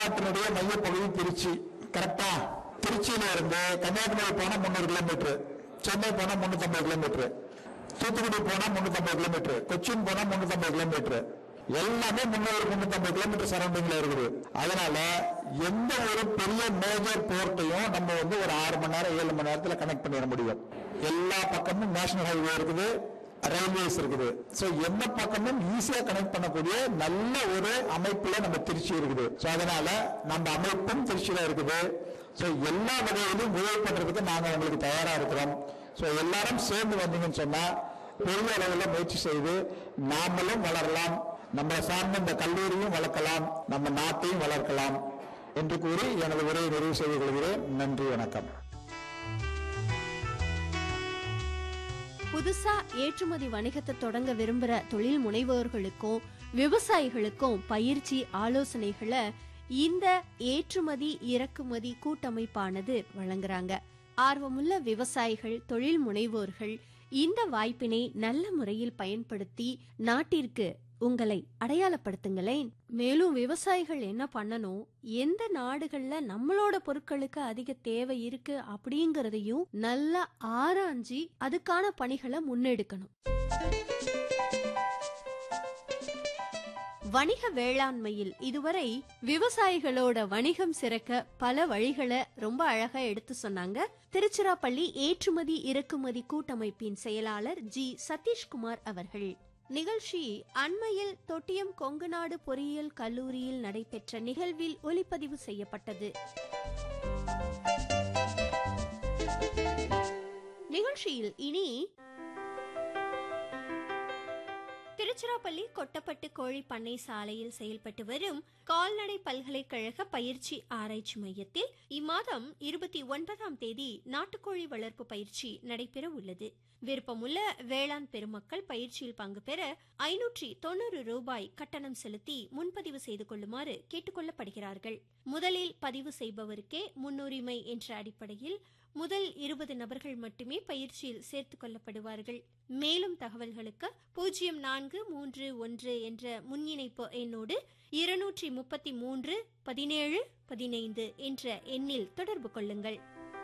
தமிழ்நாட்டினுடைய மையப்பகுதி திருச்சி கரெக்டா திருச்சியில இருந்து கன்னியாகுமரி போனா முந்நூறு கிலோமீட்டர் சென்னை போனா முன்னூத்தி கிலோமீட்டர் தூத்துக்குடி போனா முன்னூத்தி கிலோமீட்டர் கொச்சின் போனா முன்னூத்தி கிலோமீட்டர் எல்லாமே முன்னூறு முன்னூத்தி கிலோமீட்டர் சரௌண்டிங்ல இருக்குது அதனால எந்த ஒரு பெரிய மேஜர் போர்ட்டையும் நம்ம வந்து ஒரு ஆறு மணி நேரம் ஏழு மணி நேரத்துல கனெக்ட் பண்ணிட முடியும் எல்லா பக்கமும் நேஷனல் ஹைவே இருக்குது ரயில்வேஸ் இருக்குது சோ எந்த பக்கமும் ஈஸியா கனெக்ட் பண்ணக்கூடிய நல்ல ஒரு அமைப்புல நம்ம திருச்சி இருக்குது சோ அதனால நம்ம அமைப்பும் திருச்சியில இருக்குது சோ எல்லா வகையிலும் உதவி பண்றதுக்கு நாங்க உங்களுக்கு தயாரா இருக்கிறோம் சோ எல்லாரும் சேர்ந்து வந்தீங்கன்னு சொன்னா பெரிய அளவுல முயற்சி செய்து நாமளும் வளரலாம் நம்மளை சார்ந்த இந்த கல்லூரியும் வளர்க்கலாம் நம்ம நாட்டையும் வளர்க்கலாம் என்று கூறி எனது உரையை நிறைவு செய்து கொள்கிறேன் நன்றி வணக்கம் புதுசா ஏற்றுமதி வணிகத்தை தொடங்க விரும்புற தொழில் முனைவோர்களுக்கும் விவசாயிகளுக்கும் பயிற்சி ஆலோசனைகளை இந்த ஏற்றுமதி இறக்குமதி கூட்டமைப்பானது வழங்குறாங்க ஆர்வமுள்ள விவசாயிகள் தொழில் முனைவோர்கள் இந்த வாய்ப்பினை நல்ல முறையில் பயன்படுத்தி நாட்டிற்கு உங்களை அடையாளப்படுத்துங்களேன் மேலும் விவசாயிகள் என்ன பண்ணணும் எந்த நாடுகள்ல நம்மளோட பொருட்களுக்கு அதிக தேவை இருக்கு அப்படிங்கறதையும் நல்லா ஆராய்ஞ்சி அதுக்கான பணிகளை முன்னெடுக்கணும் வணிக வேளாண்மையில் இதுவரை விவசாயிகளோட வணிகம் சிறக்க பல வழிகளை ரொம்ப அழகா எடுத்து சொன்னாங்க திருச்சிராப்பள்ளி ஏற்றுமதி இறக்குமதி கூட்டமைப்பின் செயலாளர் ஜி சதீஷ்குமார் அவர்கள் நிகழ்ச்சி அண்மையில் தொட்டியம் கொங்குநாடு பொறியியல் கல்லூரியில் நடைபெற்ற நிகழ்வில் ஒலிப்பதிவு செய்யப்பட்டது நிகழ்ச்சியில் இனி திருச்சிராப்பள்ளி கொட்டப்பட்டு கோழி பண்ணை சாலையில் செயல்பட்டு வரும் கால்நடை பல்கலைக்கழக பயிற்சி ஆராய்ச்சி மையத்தில் இம்மாதம் இருபத்தி ஒன்பதாம் தேதி நாட்டுக்கோழி வளர்ப்பு பயிற்சி நடைபெற உள்ளது விருப்பமுள்ள வேளாண் பெருமக்கள் பயிற்சியில் பங்கு பெற ஐநூற்றி தொண்ணூறு ரூபாய் கட்டணம் செலுத்தி முன்பதிவு செய்து கொள்ளுமாறு கேட்டுக்கொள்ளப்படுகிறார்கள் முதலில் பதிவு செய்பவருக்கே முன்னுரிமை என்ற அடிப்படையில் முதல் இருபது நபர்கள் மட்டுமே பயிற்சியில் சேர்த்துக் கொள்ளப்படுவார்கள் மேலும் தகவல்களுக்கு பூஜ்ஜியம் நான்கு மூன்று ஒன்று என்ற முன்னிணைப்பு எண்ணோடு இருநூற்றி முப்பத்தி மூன்று பதினேழு பதினைந்து என்ற எண்ணில் தொடர்பு கொள்ளுங்கள்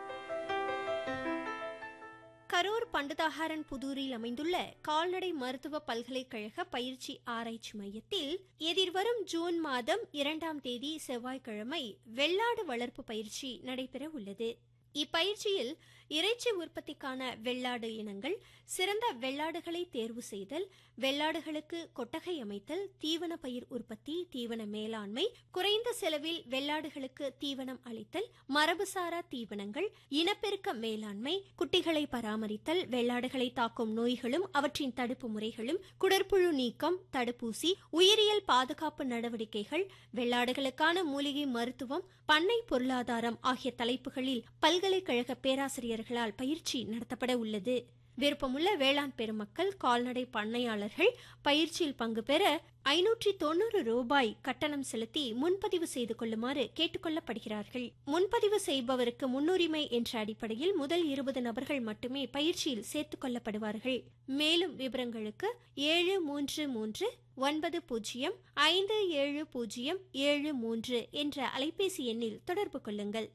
கரூர் பண்டதாகாரன் புதூரில் அமைந்துள்ள கால்நடை மருத்துவ பல்கலைக்கழக பயிற்சி ஆராய்ச்சி மையத்தில் எதிர்வரும் ஜூன் மாதம் இரண்டாம் தேதி செவ்வாய்க்கிழமை வெள்ளாடு வளர்ப்பு பயிற்சி நடைபெற உள்ளது இப்பயிற்சியில் இறைச்சி உற்பத்திக்கான வெள்ளாடு இனங்கள் சிறந்த வெள்ளாடுகளை தேர்வு செய்தல் வெள்ளாடுகளுக்கு கொட்டகை அமைத்தல் தீவன பயிர் உற்பத்தி தீவன மேலாண்மை குறைந்த செலவில் வெள்ளாடுகளுக்கு தீவனம் அளித்தல் மரபுசாரா தீவனங்கள் இனப்பெருக்க மேலாண்மை குட்டிகளை பராமரித்தல் வெள்ளாடுகளை தாக்கும் நோய்களும் அவற்றின் தடுப்பு முறைகளும் குடற்புழு நீக்கம் தடுப்பூசி உயிரியல் பாதுகாப்பு நடவடிக்கைகள் வெள்ளாடுகளுக்கான மூலிகை மருத்துவம் பண்ணை பொருளாதாரம் ஆகிய தலைப்புகளில் பல்கலைக்கழக பேராசிரியர்களால் பயிற்சி நடத்தப்பட உள்ளது விருப்பமுள்ள வேளாண் பெருமக்கள் கால்நடை பண்ணையாளர்கள் பயிற்சியில் பங்கு பெற ஐநூற்றி தொண்ணூறு ரூபாய் கட்டணம் செலுத்தி முன்பதிவு செய்து கொள்ளுமாறு கேட்டுக்கொள்ளப்படுகிறார்கள் முன்பதிவு செய்பவருக்கு முன்னுரிமை என்ற அடிப்படையில் முதல் இருபது நபர்கள் மட்டுமே பயிற்சியில் சேர்த்துக் கொள்ளப்படுவார்கள் மேலும் விவரங்களுக்கு ஏழு மூன்று மூன்று ஒன்பது பூஜ்ஜியம் ஐந்து ஏழு பூஜ்ஜியம் ஏழு மூன்று என்ற அலைபேசி எண்ணில் தொடர்பு கொள்ளுங்கள்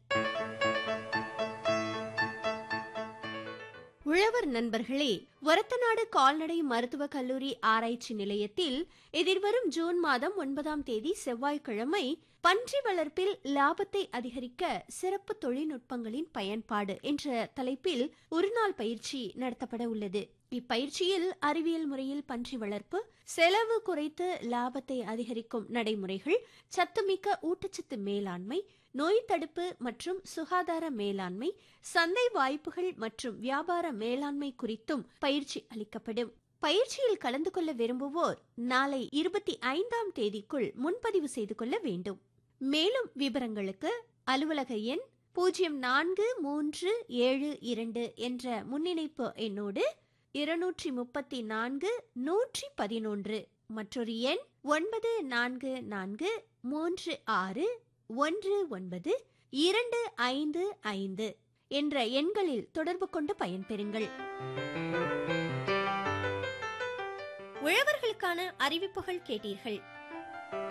உழவர் நண்பர்களே ஒரத்தநாடு கால்நடை மருத்துவக் கல்லூரி ஆராய்ச்சி நிலையத்தில் எதிர்வரும் ஜூன் மாதம் ஒன்பதாம் தேதி செவ்வாய்க்கிழமை பன்றி வளர்ப்பில் லாபத்தை அதிகரிக்க சிறப்பு தொழில்நுட்பங்களின் பயன்பாடு என்ற தலைப்பில் ஒருநாள் பயிற்சி நடத்தப்பட உள்ளது இப்பயிற்சியில் அறிவியல் முறையில் பன்றி வளர்ப்பு செலவு குறைத்து லாபத்தை அதிகரிக்கும் நடைமுறைகள் சத்துமிக்க ஊட்டச்சத்து மேலாண்மை நோய் தடுப்பு மற்றும் சுகாதார மேலாண்மை சந்தை வாய்ப்புகள் மற்றும் வியாபார மேலாண்மை குறித்தும் பயிற்சி அளிக்கப்படும் பயிற்சியில் கலந்து கொள்ள விரும்புவோர் நாளை இருபத்தி ஐந்தாம் தேதிக்குள் முன்பதிவு செய்து கொள்ள வேண்டும் மேலும் விவரங்களுக்கு அலுவலக எண் பூஜ்ஜியம் நான்கு மூன்று ஏழு இரண்டு என்ற முன்னிணைப்பு எண்ணோடு இருநூற்றி முப்பத்தி நான்கு நூற்றி பதினொன்று மற்றொரு எண் ஒன்பது நான்கு நான்கு மூன்று ஆறு ஒன்று ஒன்பது இரண்டு ஐந்து ஐந்து என்ற எண்களில் தொடர்பு கொண்டு பயன்பெறுங்கள் உழவர்களுக்கான அறிவிப்புகள் கேட்டீர்கள்